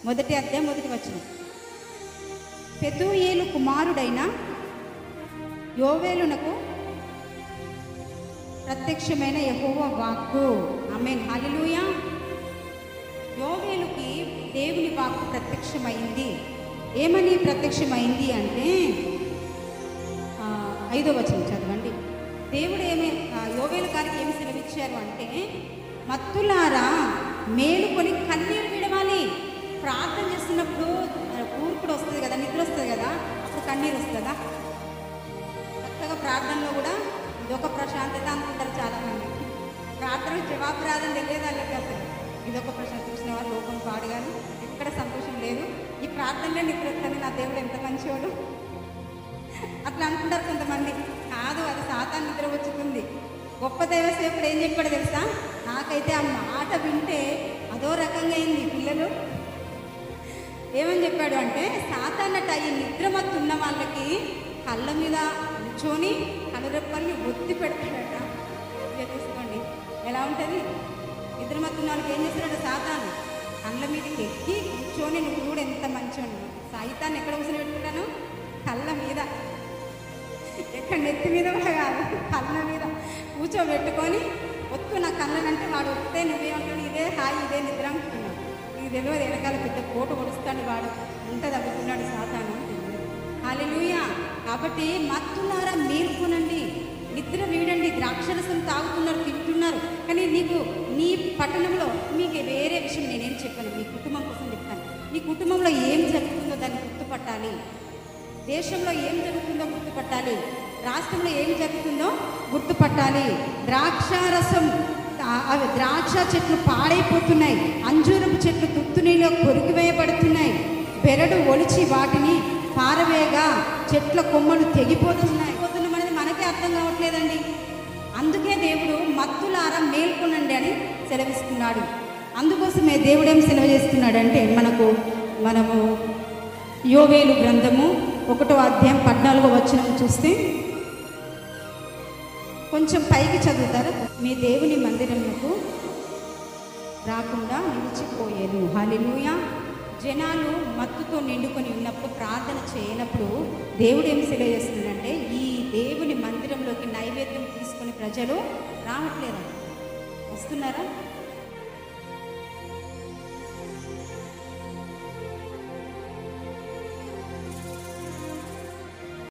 మొదటి అధ్యాయం మొదటి వచనం పెతుయేలు కుమారుడైన యోవేలునకు ప్రత్యక్షమైన యహోవ వాక్కు ఆమెన్ హల్లెలూయా యోవేలుకి దేవుని వాక్కు ప్రత్యక్షమైంది ఏమని ప్రత్యక్షమైంది అంటే ఆ, ఐదో వచనం చదవండి దేవుడు ఏమి ఆ, యోవేలు గారికి ఏమి సెలవిచ్చారు అంటే మత్తులారా మేలుకొని కన్నీరు విడవాలి ప్రార్థన చేస్తున్నప్పుడు ఆ, కూర్పుడు వస్తుంది కదా నిద్ర వస్తుంది కదా అప్పుడు కన్నీరు వస్తుందా చక్కగా ప్రార్థనలో కూడా ఇదొక ప్రశాంతత అనుకుంటారు చాలామంది ప్రార్థన జవాబు ప్రార్థన తెలియదానికి అసలు ఇదొక ప్రశాంత చూసిన వాళ్ళు లోకం పాడుగాను ఎక్కడ సంతోషం లేదు ఈ ప్రార్థనలో నిద్ర వస్తుంది నా దేవుడు ఎంత మంచివాడు అట్లా అనుకుంటారు కొంతమంది కాదు అది సాతాన్ నిద్ర వచ్చుతుంది గొప్ప దైవసేపుడు ఏం చెప్పాడు తెలుసా నాకైతే ఆ మాట వింటే అదో రకంగా అయింది పిల్లలు ఏమని చెప్పాడు అంటే సాతానట ఈ నిద్రమత్తు ఉన్న వాళ్ళకి కళ్ళ మీద కూర్చొని కనురెప్పల్ని ఒత్తి పెడతాడట ఇదే చూసుకోండి ఎలా ఉంటుంది నిద్రమత్తు ఉన్న వాళ్ళకి ఏం చేస్తాడట సాతాను కళ్ళ మీదకి ఎక్కి కూర్చొని నువ్వు కూడా ఎంత మంచిగా సాయితాన్ని ఎక్కడ కూర్చొని పెట్టుకుంటాను కళ్ళ మీద ఎక్కడ నెత్తి మీద కూడా కాదు కళ్ళ మీద కూర్చోబెట్టుకొని ఒత్తు నా కళ్ళనంటే వాడు వస్తే నువ్వేమంటాడు ఇదే హాయి ఇదే నిద్ర అనుకున్నావు నీకు తెలియదు వెనకాల పెద్ద కోట కొడుస్తాడు వాడు అంత తగ్గుతున్నాడు సాతాను హాలెలూయా కాబట్టి మత్తులారా మేల్కొనండి నిద్ర వీడండి ద్రాక్షరసం తాగుతున్నారు తింటున్నారు కానీ నీకు నీ పట్టణంలో మీకు వేరే విషయం నేనేం చెప్పాను మీ కుటుంబం కోసం చెప్తాను నీ కుటుంబంలో ఏం జరుగుతుందో దాన్ని గుర్తుపట్టాలి దేశంలో ఏం జరుగుతుందో గుర్తుపట్టాలి రాష్ట్రంలో ఏం జరుగుతుందో గుర్తుపట్టాలి ద్రాక్షారసం ఆ- అవి ద్రాక్ష చెట్లు పాడైపోతున్నాయి అంజూరపు చెట్లు తుత్తునీలో కొరికివేయబడుతున్నాయి బెరడు ఒలిచి వాటిని పారవేయగా చెట్ల కొమ్మలు తెగిపోతున్నాయి పోతున్నాం అనేది మనకే అర్థం కావట్లేదండి అందుకే దేవుడు మత్తులారా మేల్కొనండి అని సెలవిస్తున్నాడు అందుకోసమే దేవుడు ఏం సెలవు చేస్తున్నాడంటే మనకు మనము యోవేలు గ్రంథము ఒకటో అధ్యాయం పద్నాలుగో వచనం చూస్తే కొంచెం పైకి చదువుతారా మీ దేవుని మందిరములకు రాకుండా నిలిచిపోయేను హల్లెలూయా జనాలు మత్తుతో నిండుకొని ఉన్నప్పుడు ప్రార్థన చేయనప్పుడు దేవుడు ఏం తెలియజేస్తున్నాడంటే ఈ దేవుని మందిరంలోకి నైవేద్యం తీసుకొని ప్రజలు రావట్లేదా వస్తున్నారా